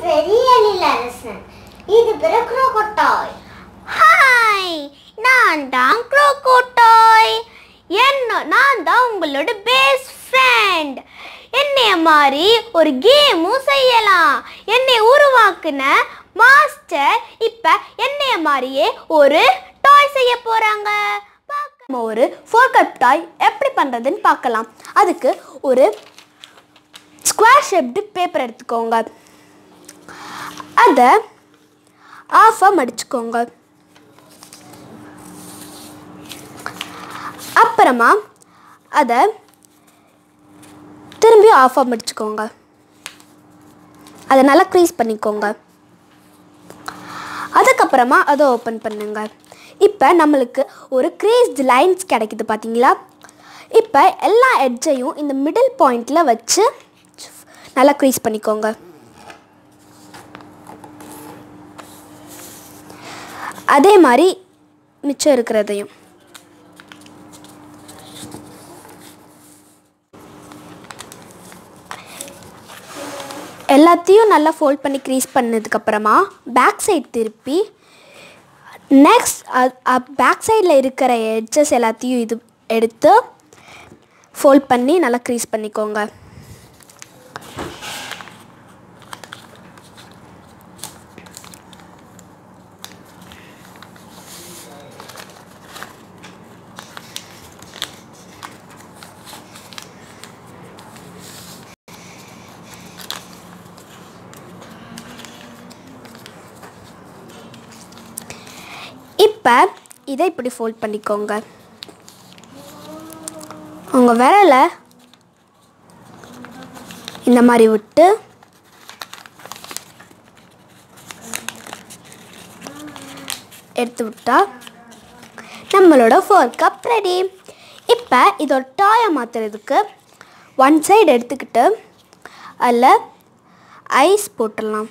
பெரிய எழிலரசன் இது பேரு crocodile. ஹாய் நான் தான் க்ரோகோட்டாய் என்ன நான் தான் உங்களோட பெஸ்ட் ஃப்ரெண்ட் என்னைய மாதிரி ஒரு கேமும் செய்யலாம் என்னை உருவாக்குன மாஸ்டர் இப்போ என்னைய மாதிரியே ஒரு டாய் செய்ய போகிறாங்க நம்ம ஒரு ஃபோர் கப் டாய் எப்படி பண்ணுறதுன்னு பார்க்கலாம் அதுக்கு ஒரு ஸ்கொயர் ஷேப்டு பேப்பர் எடுத்துக்கோங்க அதை ஆஃபாக மடிச்சுக்கோங்க அப்புறமா அதை திரும்பி ஆஃபாக மடிச்சுக்கோங்க அதை நல்லா க்ரீஸ் பண்ணிக்கோங்க அதுக்கப்புறமா அதை ஓப்பன் பண்ணுங்க இப்போ நம்மளுக்கு ஒரு க்ரீஸ்டு லைன்ஸ் கிடைக்குது பார்த்தீங்களா இப்போ எல்லா எட்ஜையும் இந்த மிடில் பாயிண்டில் வச்சு நல்லா க்ரீஸ் பண்ணிக்கோங்க அதே மாதிரி மிச்சம் இருக்கிறதையும் எல்லாத்தையும் நல்லா ஃபோல்ட் பண்ணி க்ரீஸ் பண்ணதுக்கப்புறமா பேக் சைடு திருப்பி நெக்ஸ்ட் பேக் சைடில் இருக்கிற எட்ஜஸ் எல்லாத்தையும் இது எடுத்து ஃபோல்ட் பண்ணி நல்லா க்ரீஸ் பண்ணிக்கோங்க இப்போ இதை இப்படி ஃபோல்ட் பண்ணிக்கோங்க உங்கள் விரலை இந்த மாதிரி விட்டு எடுத்து விட்டா நம்மளோட ஃபோர் கப் ரெடி இப்போ இதோட டாயை மாற்றுறதுக்கு ஒன் சைடு எடுத்துக்கிட்டு அதில் ஐஸ் போட்டுடலாம்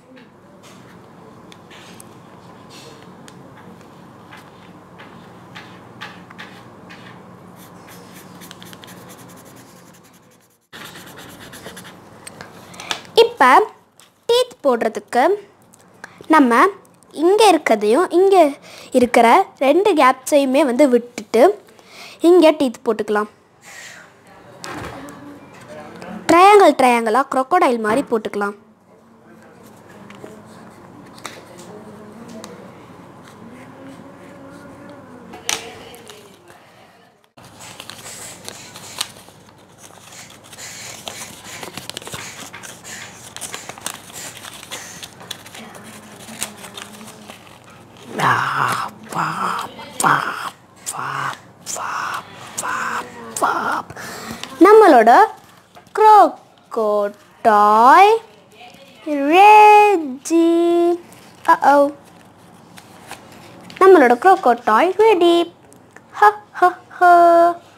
இப்போ டீத் போடுறதுக்கு நம்ம இங்கே இருக்கிறதையும் இங்கே இருக்கிற ரெண்டு கேப்ஸையுமே வந்து விட்டுட்டு இங்கே டீத் போட்டுக்கலாம் ட்ரையாங்கிள் ட்ரையாங்கிளாக crocodile மாதிரி போட்டுக்கலாம் நம்மளோட crocodile ரெடி ஓ நம்மளோட crocodile ரெடி ஹ ஹ ஹ